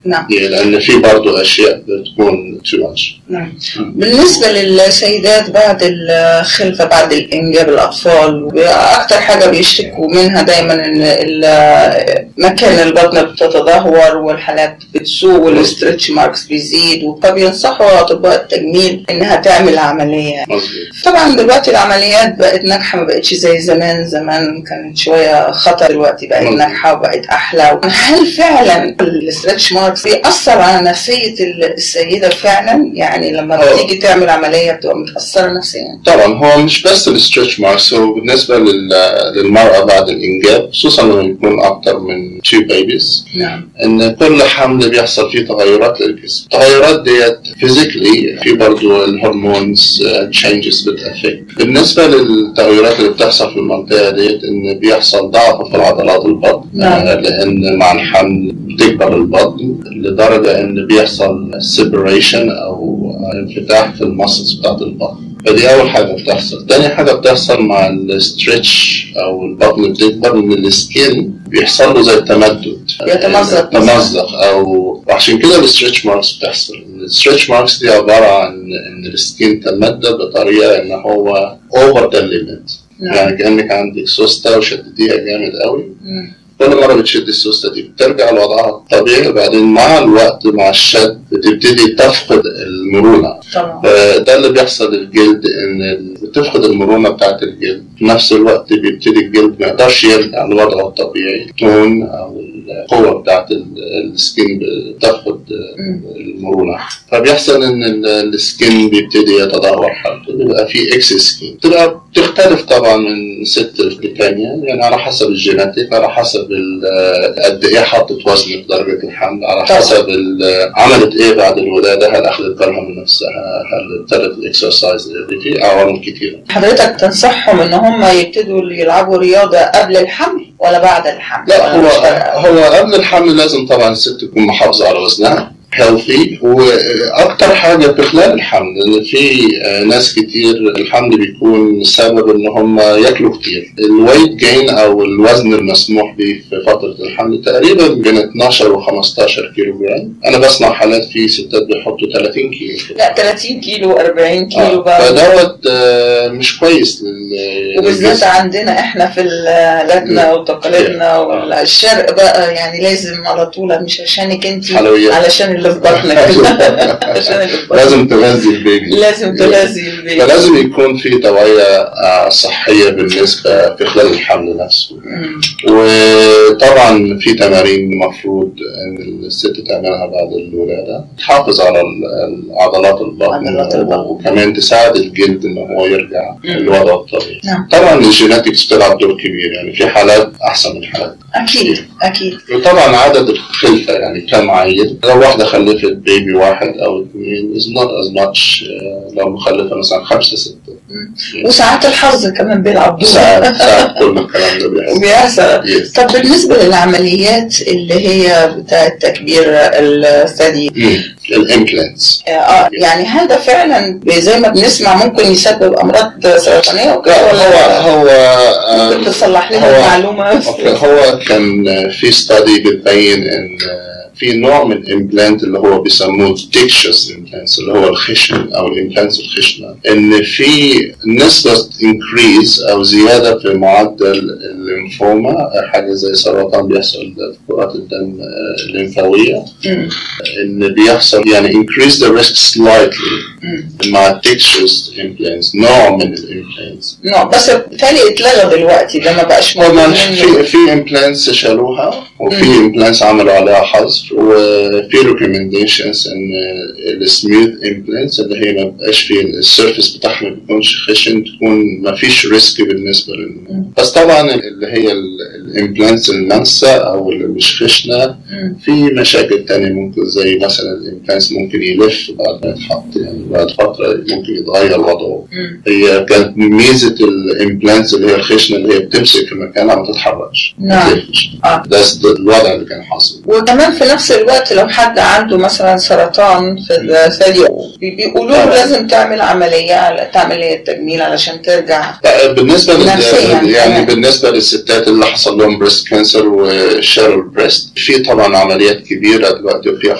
نعم لان في برضه اشياء بتكون تو ماتش نعم بالنسبة للسيدات بعد الخلفة بعد الإنجاب الأطفال أكتر حاجة بيشتكوا منها دايما إن ال- مكان البطن بتتدهور والحالات بتسوء والاسترتش ماركس بيزيد فبينصحوا أطباء التجميل إنها تعمل عملية مظبوط طبعا دلوقتي العمليات بقت ناجحة ما بقتش زي زمان زمان كانت شوية خطر دلوقتي بقت مظبوط. ناجحة وبقت أحلى هل فعلا الاسترتش ماركس بيأثر على نفسية السيدة فعلا يعني لما آه. بتيجي تعمل عملية بتبقى متأثرة نفسيا طبعا هو مش بس الستريتش ماركس هو بالنسبه لل- للمراه بعد الانجاب خصوصا لما يكون اكتر من تو بيبيز نعم ان كل حمل بيحصل فيه تغيرات للجسم التغيرات ديت فيزيكلي في برضه الهرمونز تشينجز بتأفكت بالنسبه للتغيرات اللي بتحصل في المنطقه ديت ان بيحصل ضعف في العضلات البطن نعم. آه، لان مع الحمل بتكبر البطن لدرجه ان بيحصل سيبريشن او انفتاح في المسلز بتاعت البطن فدي اول حاجه بتحصل تاني حاجه بتحصل مع الستريتش او البطن بتكبر ان السكين بيحصل له زي تمدد بيتمزق. تمزق او وعشان كده الستريتش ماركس بتحصل الستريتش ماركس دي عباره عن ان السكين تمدد بطريقه ان هو اوفر ذا ليميت نعم. يعني كانك عندك سوسته وشدتيها جامد قوي مم. كل مره بتشد السوسته دي بترجع لوضعها الطبيعي وبعدين مع الوقت مع الشد بتبتدي تفقد المرونه طبعا فده اللي بيحصل للجلد ان ال- بتفقد المرونه بتاعت الجلد في نفس الوقت بيبتدي الجلد ما يقدرش يرجع لوضعه الطبيعي التون او القوه بتاعت ال- السكين بتفقد مم. المرونه فبيحصل ان ال- السكين بيبتدي يتدهور حالته بيبقى في اكس سكين بتبقى بتختلف طبعا من ست للتانية يعني على حسب الجيناتيك على حسب ال- قد ايه حطت وزن في درجه الحمل على طبعا. حسب ال- عملت ايه بعد الولاده هل اخذت بالها من نفسها هل ابتدت الاكسرسايز في عوامل كتيره حضرتك تنصحهم ان هم يبتدوا يلعبوا رياضة قبل الحمل ولا بعد الحمل؟ لا ولا هو مش فارقة؟ هو قبل الحمل لازم طبعا الست تكون محافظه على وزنها هيلثي واكتر حاجه في خلال الحمل ان في آه، ناس كتير الحمل بيكون سبب ان هم ياكلوا كتير الويت جين او الوزن المسموح به في فتره الحمل تقريبا بين 12 و 15 كيلو جرام انا بسمع حالات في ستات بيحطوا 30 كيلو لا 30 كيلو 40 كيلو آه، بقى فدوت آه، مش كويس لل- وبالذات للجسم. عندنا احنا في عاداتنا وتقاليدنا والشرق بقى يعني لازم على طول مش عشانك انت حلويات. علشان اللي في بطنك عشان اللي في بطنك لازم تغذي البيبي لازم تلازي البيت فلازم يكون في توعية آه، صحية بالنسبة في خلال الحمل نفسه مم. وطبعا في تمارين المفروض ان الست تعملها بعد الولادة تحافظ على ال- عضلات البطن عضلات البطن. وكمان تساعد الجلد ان هو يرجع مم. لوضعه الطبيعي نعم طبعا الجيناتكس بتلعب دور كبير يعني في حالات احسن من حالات اكيد اكيد وطبعا عدد الخلفة يعني كم عيل لو واحدة خلفت بيبي واحد أو اثنين is not as much آه، لو مخلفة مثلا خمسة ستة وساعات الحظ كمان بيلعب دور ساعات ساعات كل الكلام ده بيحصل بيحصل Yes. طب بالنسبة للعمليات اللي هي بتاعة تكبير الثدي مم. الامبلانتس اه يعني هل ده فعلا زي ما بنسمع ممكن يسبب امراض سرطانيه وكده هو ولا هو آه، ممكن تصلح لنا هو- المعلومه هو كان في ستادي بتبين ان في نوع من الامبلانت اللي هو بيسموه تيكشس امبلانتس اللي هو الخشن او الامبلانتس الخشنه ان في نسبه انكريز او زياده في معدل الليمفوما حاجه زي سرطان بيحصل في كرات الدم آه، الليمفاويه مم. ان بيحصل يعني increase the risk slightly مم. مع تيكشس امبلانتس نوع من الامبلانتس نعم بس بالتالي اتلغى دلوقتي ده ما بقاش موجود طبعا منه. في في امبلانتس شالوها وفي مم. امبلانتس عملوا عليها حظر وفي ريكومنديشنز ان السموث امبلانتس اللي هي ما بقاش في السيرفيس بتاعها ما بيكونش خشن تكون ما فيش ريسك بالنسبه للنمو مم. بس طبعا اللي هي الامبلانتس المنسى او اللي مش خشنه مم. في مشاكل تانية ممكن زي مثلا الامبلانس ممكن يلف بعد ما يتحط يعني بعد فتره ممكن يتغير وضعه مم. هي كانت ميزه الامبلانتس اللي هي الخشنه اللي هي بتمسك في مكانها ما تتحركش ما نعم. تلفش. آه. ده ده الوضع اللي كان حاصل وكمان في نفس الوقت لو حد عنده مثلا سرطان في الثدي بي- بيقولوا له طبعا. لازم تعمل عمليه على تعمل عمليه تجميل علشان ترجع بقى بالنسبه لل... نفسياً يعني كمان. بالنسبه للستات اللي حصل لهم بريست كانسر وشارل بريست في طبعا عمليات كبيره دلوقتي وفيها